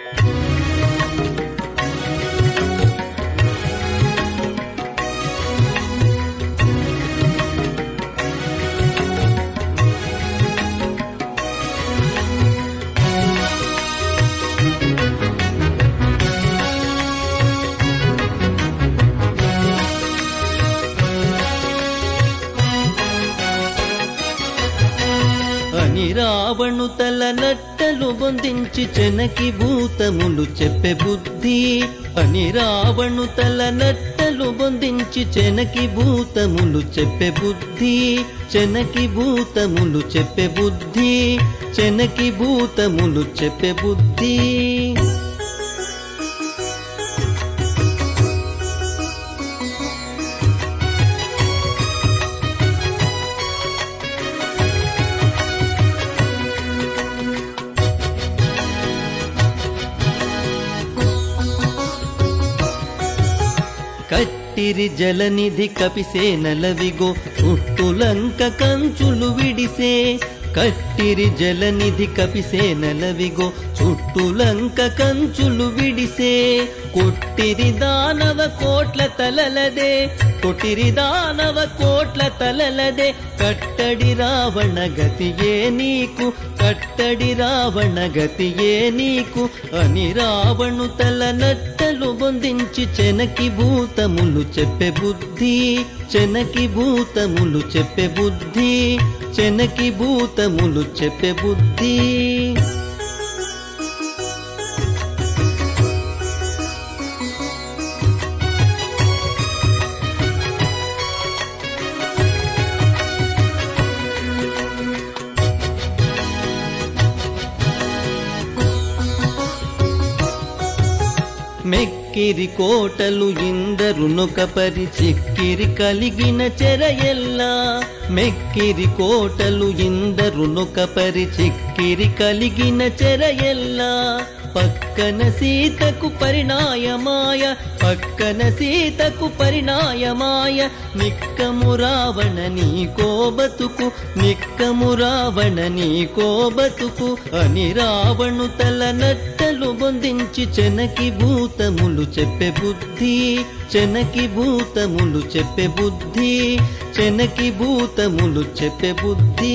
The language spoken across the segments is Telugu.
అని రావణు తల నట్టలు బొందించి చెనకి భూతములు చెప్పే బుద్ధి అని రావణు తల నట్టలు బొందించి చెనకి భూతములు చెప్పే బుద్ధి చెనకి భూతములు చెప్పే బుద్ధి చెనకి భూతములు చెప్పే బుద్ధి కట్టిరి జలనిధి కపిసేనలవిగో చుట్టులంక కంచులు విడిసే కట్టిరి జలనిధి కపిసేనలవిగో చుట్టులంక కంచులు విడిసే కొట్టిరి దానవ కోట్ల తలలదే కొట్టిరి దానవ కోట్ల తలలదే కట్టడి రావణ గతియే నీకు కట్టడి రావణ గతియే నీకు అని రావణు తల నట్టలు బొందించి చెనకి భూతములు చెప్పే బుద్ధి చెనకి భూతములు చెప్పే బుద్ధి చెనకి భూతములు చెప్పే బుద్ధి మెక్కిరి కోటలు ఇందరునొక పరి చిక్కిరి కలిగిన చెరయెల్లా మెక్కిరి కోటలు ఇందరునొక పరి చిక్కిరి కలిగిన చెరయెల్లా పక్కన సీతకు పరిణాయమాయ పక్కన సీతకు పరిణాయమాయ నిక్కము రావణ నీ కోబతుకు నిక్కము రావణ నీ కోబతుకు అని రావణు తల నట్టలు బొందించి చెనకి భూతములు చెప్పే బుద్ధి చెనకి భూతములు చెప్పే బుద్ధి చెనకి భూతములు చెప్పే బుద్ధి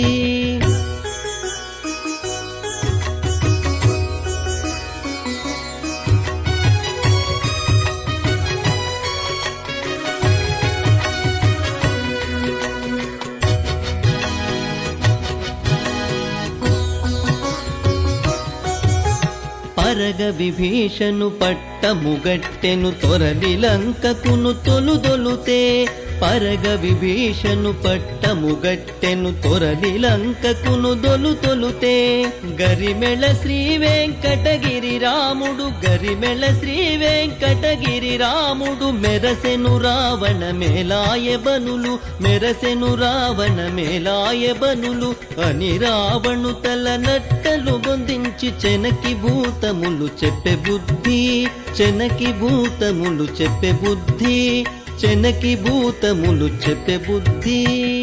పరగ విభీషణు పట్టముగట్టెను తొరలిలంకకును తొలుదొలుతే పరగ విభీషణు పట్టముగట్టెను తొరలిలంకకును దొలు తొలుతే గరిమెళ శ్రీ వెంకటగిరి రాముడు గరిమెళ శ్రీ వెంకటగిరి రాముడు మెరసెను రావణ మేలాయ బనులు మెరసెను రావణ మేలాయ బనులు అని రావణు తల నట్టలు బొందించి చెనకి భూతములు చెప్పే బుద్ధి చెనకి భూతములు చెప్పే బుద్ధి చెనకి భూతములు చెప్పే బుద్ధి